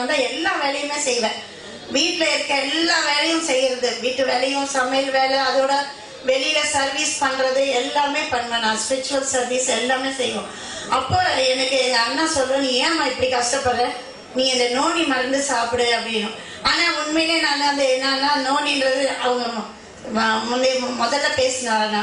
வந்தா எல்லா வேலையுமே செய்வேன் வீட்ல இருக்க எல்லா வேலையும் செய்யறது வீட்டு வேலையும் சமையல் வேலை அதோட வெளியில சர்வீஸ் பண்றது எல்லாமே பண்ணுவேன் நான் ஸ்பிரிச்சுவல் சர்வீஸ் எல்லாமே செய்வோம் அப்போ எனக்கு எங்க அண்ணா சொல்லும் நீ ஏம்மா இப்படி கஷ்டப்படுற நீ இந்த நோனி மருந்து சாப்பிடு அப்படின்னு ஆனா உண்மையிலே நான் அந்த என்னன்னா நோனின்றது அவங்க ம- முன்னே முதல்ல பேசினாரண்ணா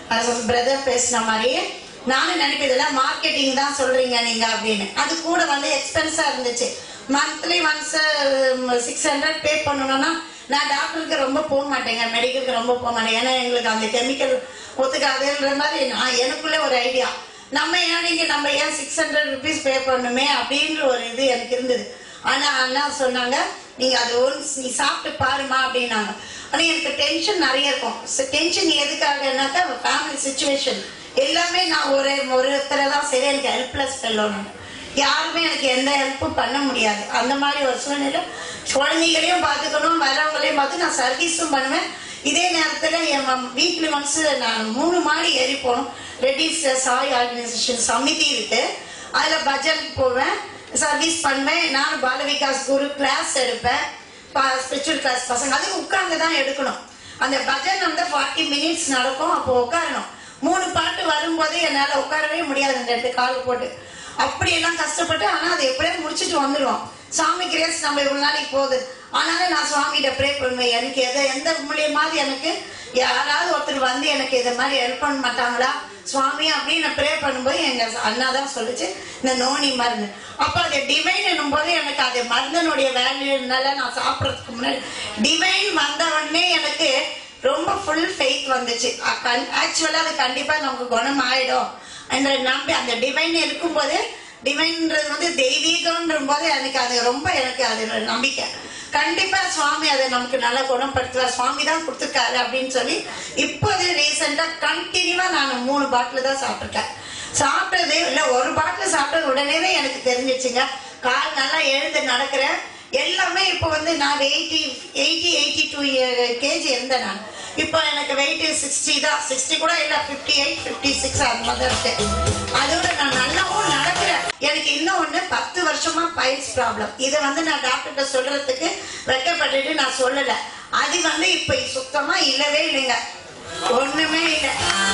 பிரதர் பேசின மாதிரியே நானும் நினைப்பேன் இதெல்லாம் மார்க்கெட்டிங் தான் சொல்றீங்க நீங்க அப்படின்னு அது கூட வந்து எக்ஸ்பென்ஸா இருந்துச்சு monthly once six hundred pay பண்ணணும்னா நான் டாக்டருக்கு ரொம்ப போக மாட்டேங்க மெடிக்கலுக்கு ரொம்ப போக மாட்டேன் ஏன்னா எங்களுக்கு அந்த கெமிக்கல் ஒத்துக்காதுன்ற மாதிரி நான் எனக்குள்ள ஒரு ஐடியா நம்ம ஏன் நீங்க நம்ம ஏன் சிக்ஸ் ஹண்ட்ரட் ருபீஸ் பே பண்ணணுமே அப்படின்ற ஒரு இது எனக்கு இருந்தது ஆனா அண்ணா சொன்னாங்க நீங்க அது ஒன்ஸ் நீ சாப்பிட்டு பாருமா அப்படின்னாங்க ஆனா எனக்கு டென்ஷன் நிறைய இருக்கும் டென்ஷன் எதுக்காகனாக்கா ஃபேமிலி சுச்சுவேஷன் எல்லாமே நான் ஒரு ஒருத்தரை தான் சரி எனக்கு ஹெல்ப்லெஸ் ஃபெல்லோன்னு யாருமே எனக்கு எந்த ஹெல்ப்பும் பண்ண முடியாது அந்த மாதிரி ஒரு சூழ்நிலை குழந்தைகளையும் பார்த்துக்கணும் வரவங்களையும் பார்த்து நான் சர்வீஸும் பண்ணுவேன் இதே நேரத்துல என் வீக்லி ஒன்ஸ் நான் மூணு மாடி ஏறி போகணும் ரெடிஸ் சாய் ஆர்கனைசேஷன் சமிதி இருக்கு அதுல பஜன் போவேன் சர்வீஸ் பண்ணுவேன் நான் பால விகாஸ் குரு கிளாஸ் எடுப்பேன் ஸ்பிரிச்சுவல் கிளாஸ் பசங்க அதுக்கு உட்கார்ந்து தான் எடுக்கணும் அந்த பஜன் வந்து ஃபார்ட்டி மினிட்ஸ் நடக்கும் அப்போ உட்காரணும் மூணு பாட்டு வரும்போது என்னால உட்காரவே முடியாது இந்த ரெண்டு கால் போட்டு அப்படியெல்லாம் கஷ்டப்பட்டு ஆனா அதை எப்படியாவது முடிச்சுட்டு வந்துடுவோம் சாமி கிரேஸ் நம்ம இவ்வளவு நாளைக்கு போகுது ஆனாலும் நான் சுவாமிகிட்ட ப்ரே பண்ணுவேன் எனக்கு எதை எந்த மூலியமாவது எனக்கு யாராவது ஒருத்தர் வந்து எனக்கு இதை மாதிரி ஹெல்ப் பண்ண மாட்டாங்களா சுவாமி அப்படின்னு ப்ரே பண்ணும்போது எங்க அண்ணா தான் சொல்லுச்சு இந்த நோனி மருந்து அப்ப அது டிவைன் என்னும்போது எனக்கு அது மருந்தனுடைய வேல்யூனால நான் சாப்பிட்றதுக்கு முன்னாடி டிவைன் வந்த உடனே எனக்கு ரொம்ப ஃபுல் ஃபெய்த் வந்துச்சு ஆக்சுவலா அது கண்டிப்பா நமக்கு குணம் ஆயிடும் என்ற நம்பி அந்த டிவைன் இருக்கும்போது டிவைன்ன்றது வந்து தெய்வீகம்ன்ற போது எனக்கு அது ரொம்ப எனக்கு அது ஒரு நம்பிக்கை கண்டிப்பா சுவாமி அதை நமக்கு நல்லா குணப்படுத்துவார் சுவாமி தான் கொடுத்துருக்காரு அப்படின்னு சொல்லி இப்போது ரீசெண்டா கண்டினியூவா நான் மூணு பாட்டில் தான் சாப்பிட்டுருக்கேன் சாப்பிட்டது இல்ல ஒரு பாட்டில் சாப்பிட்டது உடனேவே எனக்கு தெரிஞ்சிச்சுங்க கால் நல்லா எழுந்து நடக்கிறேன் எல்லாமே இப்போ வந்து நான் eighty eighty eighty two KG இருந்தேன் நான் இப்போ எனக்கு வெயிட் சிக்ஸ்டி தான் சிக்ஸ்டி கூட இல்லை ஃபிஃப்டி எயிட் ஃபிஃப்டி சிக்ஸ் அந்த மாதிரி இருக்கு அதோட நான் நல்லாவும் நடக்கிறேன் எனக்கு இன்னும் ஒன்று பத்து வருஷமா பைல்ஸ் ப்ராப்ளம் இதை வந்து நான் டாக்டர்கிட்ட சொல்றதுக்கு வெட்கப்பட்டுட்டு நான் சொல்லலை அது வந்து இப்போ சுத்தமா இல்லவே இல்லைங்க ஒண்ணுமே இல்லை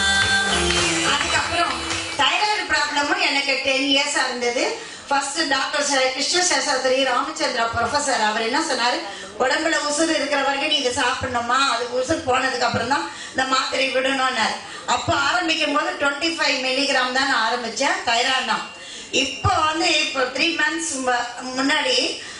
அதுக்கப்புறம் தைராய்டு ப்ராப்ளமும் எனக்கு டென் இயர்ஸா இருந்தது first doctor Krishna Seshadri Ramachandra professor அவர் என்ன சொன்னாரு உடம்புல உசுறு இருக்கிற வரைக்கும் நீங்க சாப்பிடணுமா அது உசுறு போனதுக்கு அப்புறம் தான் இந்த மாத்திரை விடணும்னாரு அப்போ ஆரம்பிக்கும் போது டுவெண்ட்டி ஃபைவ் மில்லிகிராம் தான் நான் ஆரம்பிச்சேன் தைராய்டு இப்போ வந்து இப்போ த்ரீ மந்த்ஸ் முன்னாடி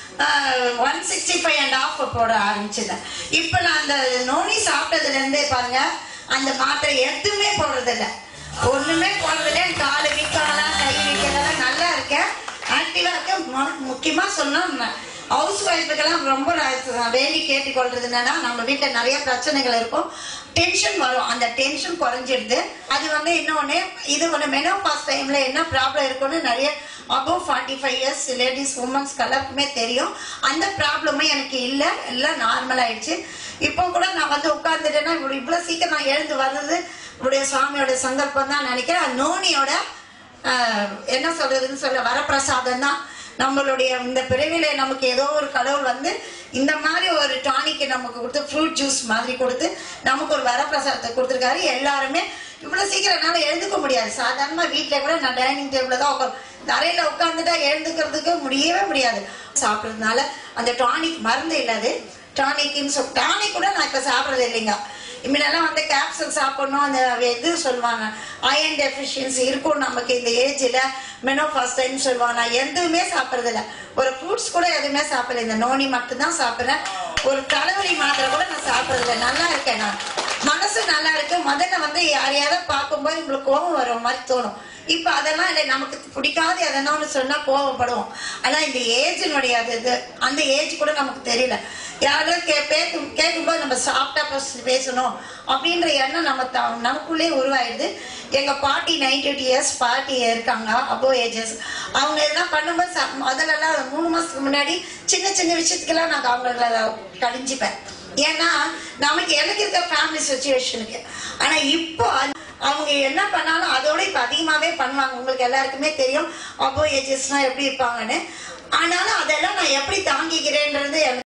one sixty five and half போட ஆரம்பிச்சிட்டேன் இப்போ நான் அந்த நோனி சாப்பிட்டதுல இருந்தே பாருங்க அந்த மாத்திரை எதுவுமே போடுறதில்ல ஒண்ணுமே போடுறதில்ல என் காலு விற்கலாம் கை விற்கலாம் நல்லா இருக்கேன் ஆக்டிவா இருக்கேன் மு- முக்கியமா சொன்னா ஹவுஸ் ஒய்ஃபுக்கெல்லாம் ரொம்ப நான் வேண்டி கேட்டுக்கொள்றது என்னன்னா நம்ம வீட்டில் நிறைய பிரச்சனைகள் இருக்கும் டென்ஷன் வரும் அந்த டென்ஷன் குறைஞ்சிடுது அது வந்து இன்னொன்று இது ஒன்று மெனோபாஸ் டைம்ல என்ன ப்ராப்ளம் இருக்குன்னு நிறைய above forty five years ladies womens எல்லாருக்குமே தெரியும் அந்த ப்ராப்ளமும் எனக்கு இல்லை எல்லாம் நார்மல் ஆயிடுச்சு இப்போ கூட நான் வந்து உட்கார்ந்துட்டேன்னா இவ்வளோ இவ்வளோ சீக்கிரம் நான் எழுந்து வர்றது இவருடைய சுவாமியோட சங்கல்பம் தான் நினைக்கிறேன் அது நோனியோட ஆஹ், என்ன சொல்றதுன்னு சொல்ல வரப்பிரசாதம் தான் நம்மளுடைய இந்த பிறவில நமக்கு ஏதோ ஒரு கடவுள் வந்து இந்த மாதிரி ஒரு டானிக்கு நமக்கு கொடுத்து ஃப்ரூட் ஜூஸ் மாதிரி கொடுத்து நமக்கு ஒரு வரப்பிரசாதத்தை கொடுத்துருக்காரு எல்லாருமே இவ்வளவு சீக்கிரம் என்னால எழுந்துக்க முடியாது சாதாரணமா வீட்ல கூட நான் டைனிங் டேபிள்ல தான் உட்கார் தரையில உட்காந்துட்டா எழுந்துக்கிறதுக்கு முடியவே முடியாது சாப்பிட்றதுனால அந்த டானிக் மருந்து இல்லாது டானிக்னு சொல் டானிக் கூட நான் இப்ப சாப்பிட்றது இல்லைங்க இம்மிடெல்லாம் வந்து கேப்சூல் சாப்பிடணும் அந்த இது சொல்லுவாங்க அயன் டெஃபிஷியன்சி இருக்கும் நமக்கு இந்த ஏஜ்ல மெனோபாஸ் டைம் சொல்லுவாங்க நான் எதுவுமே சாப்பிட்றதில்ல ஒரு ஃப்ரூட்ஸ் கூட எதுவுமே சாப்பிடல இந்த நோனி மட்டும்தான் சாப்பிட்றேன் ஒரு தலைவலி மாத்திரை கூட நான் சாப்பிட்றதில்ல நல்லா இருக்கேன் நான் மனசு நல்லா இருக்கு முதல்ல வந்து யாரையாவது பார்க்கும்போது உங்களுக்கு கோபம் வர மாதிரி தோணும் இப்ப அதெல்லாம் இல்லை நமக்கு பிடிக்காது எதனா ஒன்று சொன்னா கோவப்படுவோம் ஆனா இந்த ஏஜினுடைய அது இது அந்த ஏஜ் கூட நமக்கு தெரியல யாரும் கே பேக்கும் கேட்கும்போது நம்ம சாஃப்டா பேசணும் அப்படின்ற எண்ணம் நம்ம த நமக்குள்ளே உருவாயிடுது எங்க பாட்டி நைன்டி எயிட் இயர்ஸ் பாட்டி இருக்காங்க அபோ ஏஜஸ் அவங்க எதனா பண்ணும்போது ச- முதல்லலாம் மூணு மாசத்துக்கு முன்னாடி சின்ன சின்ன விஷயத்துக்கெல்லாம் நாங்கள் அவங்கள கழிஞ்சிப்பேன் ஏன்னா நமக்கு எனக்கு இருக்க ஃபேமிலி சுச்சுவேஷனுக்கு ஆனா இப்போ அது- அவங்க என்ன பண்ணாலும் அதோட இப்ப அதிகமாவே பண்ணுவாங்க உங்களுக்கு எல்லாருக்குமே தெரியும் அபோ ஏஜஸ்னா எப்படி இருப்பாங்கன்னு ஆனாலும் அதெல்லாம் நான் எப்படி தாங்கி